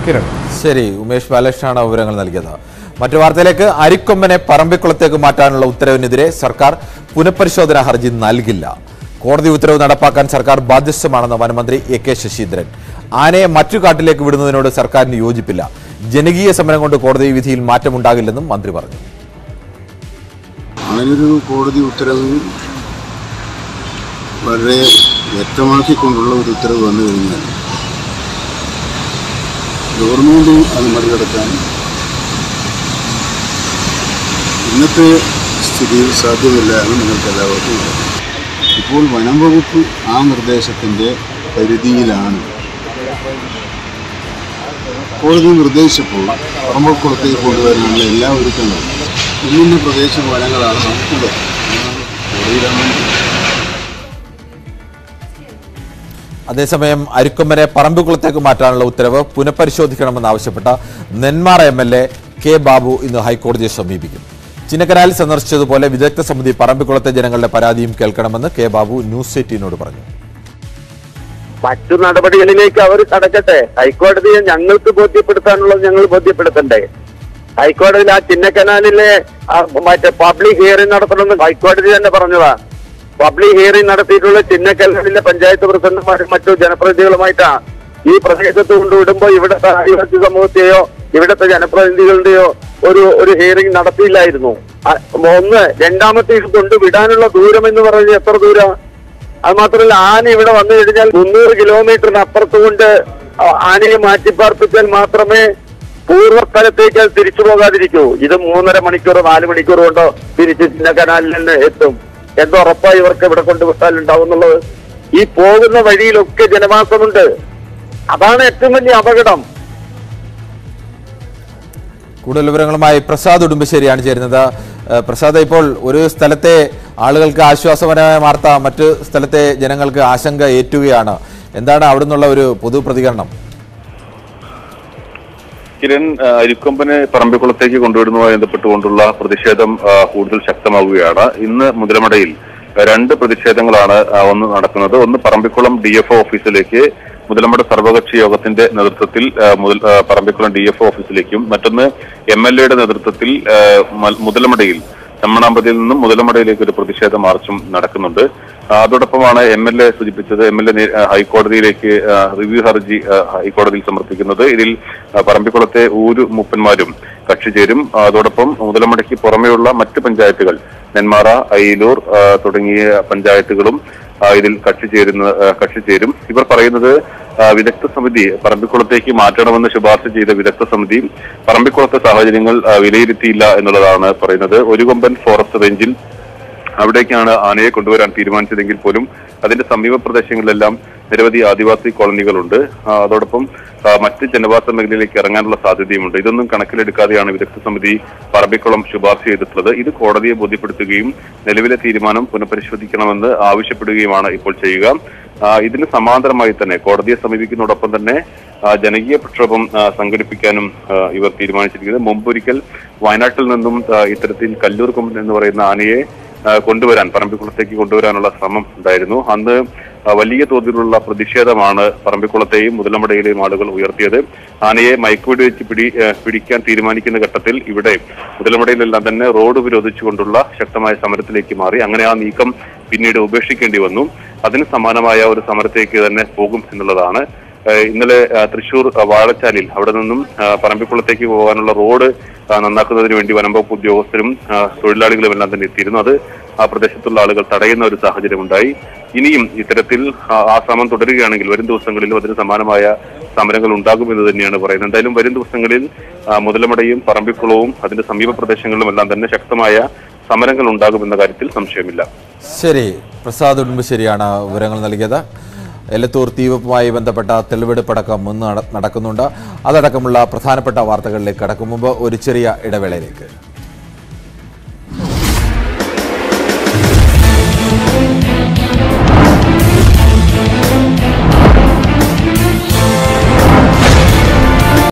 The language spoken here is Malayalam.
കിരൺ ശരി ഉമേഷ് ബാലകൃഷ്ണനാണ് വിവരങ്ങൾ നൽകിയത് മറ്റു വാർത്തയിലേക്ക് അരിക്കൊമ്പനെ പറമ്പിക്കുളത്തേക്ക് മാറ്റാനുള്ള ഉത്തരവിനെതിരെ സർക്കാർ പുനഃപരിശോധനാ ഹർജി നൽകില്ല കോടതി ഉത്തരവ് നടപ്പാക്കാൻ സർക്കാർ ബാധ്യസ്ഥമാണെന്ന് വനമന്ത്രി എ കെ ശശീന്ദ്രൻ ആനയെ മറ്റു കാട്ടിലേക്ക് വിടുന്നതിനോട് സർക്കാരിന് യോജിപ്പില്ല ജനകീയ സമരം കൊണ്ട് കോടതി വിധിയിൽ മാറ്റമുണ്ടാകില്ലെന്നും മന്ത്രി പറഞ്ഞു അങ്ങനൊരു കോടതി ഉത്തരവ് വളരെ വ്യക്തമാക്കിക്കൊണ്ടുള്ള ഒരു ഉത്തരവ് വന്നു കഴിഞ്ഞാൽ ഗവൺമെൻറ് അത് മറികടക്കാൻ ഇന്നത്തെ സ്ഥിതിയിൽ സാധ്യമല്ല എന്ന് നിങ്ങൾക്ക് എല്ലാവർക്കും അറിയാം ഇപ്പോൾ വനം വകുപ്പ് ആ നിർദ്ദേശത്തിൻ്റെ പരിധിയിലാണ് കോടതി നിർദ്ദേശിച്ചപ്പോൾ പറമ്പക്കുളത്തേക്ക് കൊണ്ടുവരാനുള്ള എല്ലാ ഒരുക്കങ്ങളും ഇന്നിന്ന പ്രദേശ വനങ്ങളാണ് നമുക്കുള്ളത് കോടതിയിലാണ് അതേസമയം അരിക്കൊമ്പനെ പറമ്പിക്കുളത്തേക്ക് മാറ്റാനുള്ള ഉത്തരവ് പുനഃപരിശോധിക്കണമെന്നാവശ്യപ്പെട്ട Nenmara M L A K Babu ഇന്ന് ഹൈക്കോടതിയെ സമീപിക്കും ചിന്നക്കനാലിൽ സന്ദർശിച്ചതുപോലെ വിദഗ്ധ സമിതി പറമ്പിക്കുളത്തെ ജനങ്ങളുടെ പരാതിയും കേൾക്കണമെന്ന് കെ ബാബു ന്യൂസ് എയ്റ്റീനോട് പറഞ്ഞു മറ്റു നടപടികളിലേക്ക് അവർ കടക്കട്ടെ ഹൈക്കോടതിയെ ഞങ്ങൾക്ക് ബോധ്യപ്പെടുത്താനുള്ളത് ഞങ്ങൾ ബോധ്യപ്പെടുത്തണ്ടേ ഹൈക്കോടതിയിൽ ആ ചിന്നക്കനാലിലെ ആ മറ്റേ പബ്ലിക് ഹിയറിംഗ് നടത്തണമെന്ന് ഹൈക്കോടതി തന്നെ പറഞ്ഞതാ പബ്ലിക് ഹിയറിംഗ് നടത്തിയിട്ടുള്ള ചിന്നക്കനാലിലെ പഞ്ചായത്ത് പ്രസിഡന്റുമാരും മറ്റു ജനപ്രതിനിധികളുമായിട്ടാ ഈ പ്രദേശത്ത് കൊണ്ടുവിടുമ്പോ ഇവിടുത്തെ ആദിവാസി സമൂഹത്തെയോ ഇവിടുത്തെ ജനപ്രതിനിധികളുടെയോ ഒരു ഒരു ഹിയറിംഗ് നടത്തിയില്ലായിരുന്നു ആ- ഒന്ന് രണ്ടാമത്തെ ഇത് കൊണ്ടുവിടാനുള്ള ദൂരം എന്ന് പറയുന്നത് എത്ര ദൂരം അത് മാത്രമല്ല ആന ഇവിടെ വന്നു കഴിഞ്ഞാൽ മുന്നൂറ് കിലോമീറ്ററിന് അപ്പുറത്ത് കൊണ്ട് ആ- ആനയെ മാറ്റിപ്പാർപ്പിച്ചാൽ മാത്രമേ പൂർവ്വസ്ഥലത്തേക്ക് അത് തിരിച്ചു പോകാതിരിക്കൂ ഇത് മൂന്നര മണിക്കൂർ നാല് മണിക്കൂർ കൊണ്ടോ തിരിച്ച് ചിന്ന കനാലിൽ നിന്ന് എത്തും എന്തുറപ്പായി ഇവർക്ക് ഇവിടെ കൊണ്ടുവിട്ടാൽ ഉണ്ടാവും എന്നുള്ളത് ഈ പോകുന്ന വഴിയിലൊക്കെ ജനവാസമുണ്ട് അതാണ് ഏറ്റവും വലിയ അപകടം കൂടുതൽ വിവരങ്ങളുമായി പ്രസാദ് ഉടുമ്പശ്ശേരിയാണ് ചേരുന്നത് ഏഹ് പ്രസാദ് ഇപ്പോൾ ഒരു സ്ഥലത്തെ ആളുകൾക്ക് ആശ്വാസപരമായ വാർത്ത മറ്റു സ്ഥലത്തെ ജനങ്ങൾക്ക് ആശങ്ക ഏറ്റുകയാണ് എന്താണ് അവിടെ നിന്നുള്ള ഒരു പൊതു പ്രതികരണം കിരൺ ആ, അരിക്കൊമ്പനെ പറമ്പിക്കുളത്തേക്ക് കൊണ്ടുവിടുന്നതുമായി ബന്ധപ്പെട്ടുകൊണ്ടുള്ള പ്രതിഷേധം ആ, കൂടുതൽ ശക്തമാവുകയാണ് ഇന്ന് മുതലമടയിൽ രണ്ട് പ്രതിഷേധങ്ങളാണ് ആ, ഒന്ന് നടക്കുന്നത് ഒന്ന് പറമ്പിക്കുളം ഡി എഫ് ഓഫീസിലേക്ക് മുതലമട സർവകക്ഷി യോഗത്തിന്റെ നേതൃത്വത്തിൽ ആ, മുതൽ ആ, പറമ്പിക്കുളം ഡി എഫ് ഓഫീസിലേക്കും മറ്റൊന്ന് എം എൽ എയുടെ നേതൃത്വത്തിൽ ആ, മൽ- മുതലമടയിൽ ചമ്മണാമ്പതിയിൽ നിന്നും മുതലമടയിലേക്ക് ഒരു പ്രതിഷേധ മാർച്ചും നടക്കുന്നുണ്ട് ആ, അതോടൊപ്പമാണ് എം എൽ എ സൂചിപ്പിച്ചത് എം എൽ എ ഹൈക്കോടതിയിലേക്ക് ആ, റിവ്യൂ ഹർജി ആ, ഹൈക്കോടതിയിൽ സമർപ്പിക്കുന്നത് ഇതിൽ ആ, പറമ്പിക്കുളത്തെ ഊരു മൂപ്പന്മാരും കക്ഷി ചേരും ആ, അതോടൊപ്പം മുതലമടയ്ക്ക് പുറമെയുള്ള മറ്റ് പഞ്ചായത്തുകൾ നെന്മാറ അയിലൂർ ആ, തുടങ്ങിയ പഞ്ചായത്തുകളും ആ, ഇതിൽ കക്ഷി ചേരുന്ന ആ, കക്ഷി ചേരും ഇവർ പറയുന്നത് ആ, വിദഗ്ധ സമിതി പറമ്പിക്കുളത്തേക്ക് മാറ്റണമെന്ന് ശുപാർശ ചെയ്ത വിദഗ്ധ സമിതി പറമ്പിക്കുളത്തെ സാഹചര്യങ്ങൾ ആ, വിലയിരുത്തിയില്ല എന്നുള്ളതാണ് പറയുന്നത് ഒരു കൊമ്പൻ ഫോറസ്റ്റ് റേഞ്ചിൽ അവിടേക്കാണ് ആനയെ കൊണ്ടുവരാൻ തീരുമാനിച്ചതെങ്കിൽ പോലും അതിന്റെ സമീപ പ്രദേശങ്ങളിലെല്ലാം നിരവധി ആദിവാസി കോളനികളുണ്ട് ആ, അതോടൊപ്പം ആ, മറ്റ് ജനവാസ മേഖലയിലേക്ക് ഇറങ്ങാനുള്ള സാധ്യതയുമുണ്ട് ഇതൊന്നും കണക്കിലെടുക്കാതെയാണ് വിദഗ്ധ സമിതി പറമ്പിക്കുളം ശുപാർശ ചെയ്തിട്ടുള്ളത് ഇത് കോടതിയെ ബോധ്യപ്പെടുത്തുകയും നിലവിലെ തീരുമാനം പുനഃപരിശോധിക്കണമെന്ന് ആവശ്യപ്പെടുകയുമാണ് ഇപ്പോൾ ചെയ്യുക ആ, ഇതിന് സമാന്തരമായി തന്നെ കോടതിയെ സമീപിക്കുന്നതോടൊപ്പം തന്നെ ആ, ജനകീയ പ്രക്ഷോഭം ആ, സംഘടിപ്പിക്കാനും ആ, ഇവർ തീരുമാനിച്ചിരിക്കുന്നത് മുമ്പൊരിക്കൽ വയനാട്ടിൽ നിന്നും ആ, ഇത്തരത്തിൽ കല്ലൂർ കൊമ്പൻ എന്ന് പറയുന്ന ആനയെ ആ, കൊണ്ടുവരാൻ പറമ്പിക്കുളത്തേക്ക് കൊണ്ടുവരാനുള്ള ശ്രമം ഉണ്ടായിരുന്നു അന്ന് ആ, വലിയ തോതിലുള്ള പ്രതിഷേധമാണ് പറമ്പിക്കുളത്തെയും മുതലമടയിലെയും ആളുകൾ ഉയർത്തിയത് ആനയെ മയക്കുവെടി വെച്ച് പിടി ആ, പിടിക്കാൻ തീരുമാനിക്കുന്ന ഘട്ടത്തിൽ ഇവിടെ മുതലമടയിലെല്ലാം തന്നെ റോഡ് ഉപരോധിച്ചുകൊണ്ടുള്ള ശക്തമായ സമരത്തിലേക്ക് മാറി അങ്ങനെ ആ നീക്കം പിന്നീട് ഉപേക്ഷിക്കേണ്ടി വന്നു അതിന് സമാനമായ ഒരു സമരത്തേക്ക് തന്നെ പോകും എന്നുള്ളതാണ് ഏഹ് ഇന്നലെ ആ, തൃശൂർ ആ, വാഴച്ചാലിൽ അവിടെ നിന്നും ആ, പറമ്പിക്കുളത്തേക്ക് പോകാനുള്ള റോഡ് ആ, നന്നാക്കുന്നതിന് വേണ്ടി വനംവകുപ്പ് ഉദ്യോഗസ്ഥരും ആ, തൊഴിലാളികളും എല്ലാം തന്നെ എത്തിയിരുന്നു അത് ആ പ്രദേശത്തുള്ള ആളുകൾ തടയുന്ന ഒരു സാഹചര്യം ഉണ്ടായി ഇനിയും ഇത്തരത്തിൽ ആ, ആ ശ്രമം തുടരുകയാണെങ്കിൽ വരും ദിവസങ്ങളിലും അതിന് സമാനമായ സമരങ്ങൾ ഉണ്ടാകുമെന്ന് തന്നെയാണ് പറയുന്നത് എന്തായാലും വരും ദിവസങ്ങളിൽ ആ, മുതലമടയും പറമ്പിക്കുളവും അതിന്റെ സമീപ പ്രദേശങ്ങളിലും എല്ലാം തന്നെ ശക്തമായ സമരങ്ങൾ ഉണ്ടാകുമെന്ന കാര്യത്തിൽ സംശയമില്ല ശരി പ്രസാദ് ഉടുമ്പശ്ശേരിയാണ് വിവരങ്ങൾ നൽകിയത് എലത്തൂർ തീവെപ്പുമായി ബന്ധപ്പെട്ട തെളിവെടുപ്പടക്കം മുന്ന് നട- നടക്കുന്നുണ്ട് അതടക്കമുള്ള പ്രധാനപ്പെട്ട വാർത്തകളിലേക്ക് കടക്കും മുമ്പ് ഒരു ചെറിയ ഇടവേളയിലേക്ക്